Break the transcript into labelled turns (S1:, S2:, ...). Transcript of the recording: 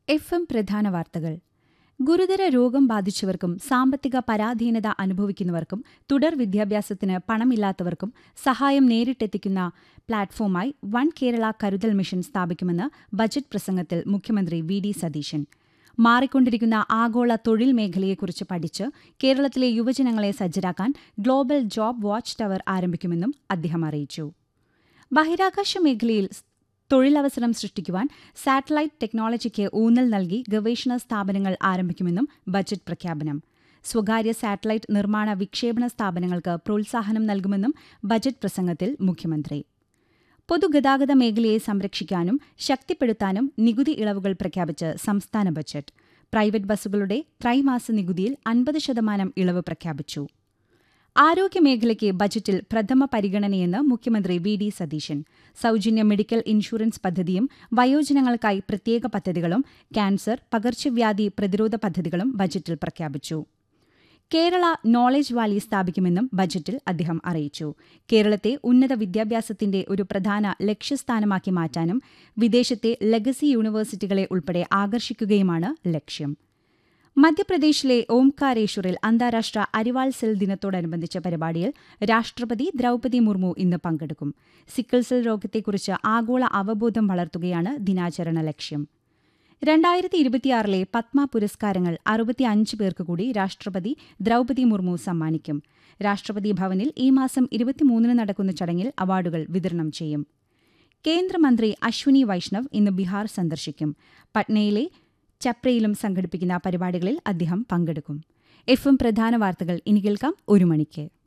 S1: F M പ്രധാന വാർത്തകൾ ഗുരുതര രോഗം ബാധിച്ചവർക്കും സാമ്പത്തിക പരാധീനത അനുഭവിക്കുന്നവർക്കും തുടർ വിദ്യാഭ്യാസത്തിന് പണമില്ലാത്തവർക്കും സഹായം നേരിട്ടെത്തിക്കുന്ന പ്ലാറ്റ്ഫോമായി വൺ കേരള കരുതൽ മിഷൻ സ്ഥാപിക്കുമെന്ന് ബജറ്റ് പ്രസംഗത്തിൽ മുഖ്യമന്ത്രി വി ഡി സതീശൻ മാറിക്കൊണ്ടിരിക്കുന്ന ആഗോള തൊഴിൽ മേഖലയെക്കുറിച്ച് പഠിച്ച് കേരളത്തിലെ യുവജനങ്ങളെ സജ്ജരാക്കാൻ ഗ്ലോബൽ ജോബ് വാച്ച് ടവർ ആരംഭിക്കുമെന്നും അദ്ദേഹം അറിയിച്ചു ബഹിരാകാശ മേഖലയിൽ തൊഴിലവസരം സൃഷ്ടിക്കുവാൻ സാറ്റലൈറ്റ് ടെക്നോളജിക്ക് ഊന്നൽ നൽകി ഗവേഷണ സ്ഥാപനങ്ങൾ ആരംഭിക്കുമെന്നും ബജറ്റ് പ്രഖ്യാപനം സ്വകാര്യ സാറ്റലൈറ്റ് നിർമ്മാണ വിക്ഷേപണ സ്ഥാപനങ്ങൾക്ക് പ്രോത്സാഹനം നൽകുമെന്നും ബജറ്റ് പ്രസംഗത്തിൽ മുഖ്യമന്ത്രി പൊതുഗതാഗത മേഖലയെ സംരക്ഷിക്കാനും ശക്തിപ്പെടുത്താനും നികുതി ഇളവുകൾ പ്രഖ്യാപിച്ച് സംസ്ഥാന ബജറ്റ് പ്രൈവറ്റ് ബസ്സുകളുടെ ത്രൈമാസ നികുതിയിൽ അൻപത് ശതമാനം ഇളവ് പ്രഖ്യാപിച്ചു ആരോഗ്യമേഖലയ്ക്ക് ബജറ്റിൽ പ്രഥമ പരിഗണനയെന്ന് മുഖ്യമന്ത്രി വി ഡി സതീശൻ സൌജന്യ മെഡിക്കൽ ഇൻഷുറൻസ് പദ്ധതിയും വയോജനങ്ങൾക്കായി പ്രത്യേക പദ്ധതികളും ക്യാൻസർ പകർച്ചവ്യാധി പ്രതിരോധ പദ്ധതികളും ബജറ്റിൽ പ്രഖ്യാപിച്ചു കേരള നോളജ് വാലി സ്ഥാപിക്കുമെന്നും ബജറ്റിൽ അദ്ദേഹം അറിയിച്ചു കേരളത്തെ ഉന്നത വിദ്യാഭ്യാസത്തിന്റെ ഒരു പ്രധാന ലക്ഷ്യസ്ഥാനമാക്കി മാറ്റാനും വിദേശത്തെ ലെഗസി യൂണിവേഴ്സിറ്റികളെ ഉൾപ്പെടെ ആകർഷിക്കുകയുമാണ് ലക്ഷ്യം മധ്യപ്രദേശിലെ ഓംകാരേശ്വറിൽ അന്താരാഷ്ട്ര അരിവാൾ സെൽ ദിനത്തോടനുബന്ധിച്ച പരിപാടിയിൽ രാഷ്ട്രപതി ദ്രൌപതി മുർമു ഇന്ന് പങ്കെടുക്കും സിക്കിൾ സെൽ രോഗത്തെക്കുറിച്ച് ആഗോള അവബോധം വളർത്തുകയാണ് ദിനാചരണ ലക്ഷ്യം രണ്ടായിരത്തി ഇരുപത്തിയാറിലെ പത്മ പുരസ്കാരങ്ങൾ അറുപത്തിയഞ്ച് പേർക്ക് കൂടി രാഷ്ട്രപതി ദ്രൌപതി മുർമു സമ്മാനിക്കും രാഷ്ട്രപതി ഭവനിൽ ഈ മാസം ഇരുപത്തിമൂന്നിന് നടക്കുന്ന ചടങ്ങിൽ അവാർഡുകൾ വിതരണം ചെയ്യും കേന്ദ്രമന്ത്രി അശ്വിനി വൈഷ്ണവ് ഇന്ന് ബീഹാർ സന്ദർശിക്കും പട്നയിലെ ചപ്രയിലും സംഘടിപ്പിക്കുന്ന പരിപാടികളിൽ അദ്ദേഹം പങ്കെടുക്കും എഫ് എം പ്രധാന വാർത്തകൾ ഇനി കേൾക്കാം ഒരു മണിക്ക്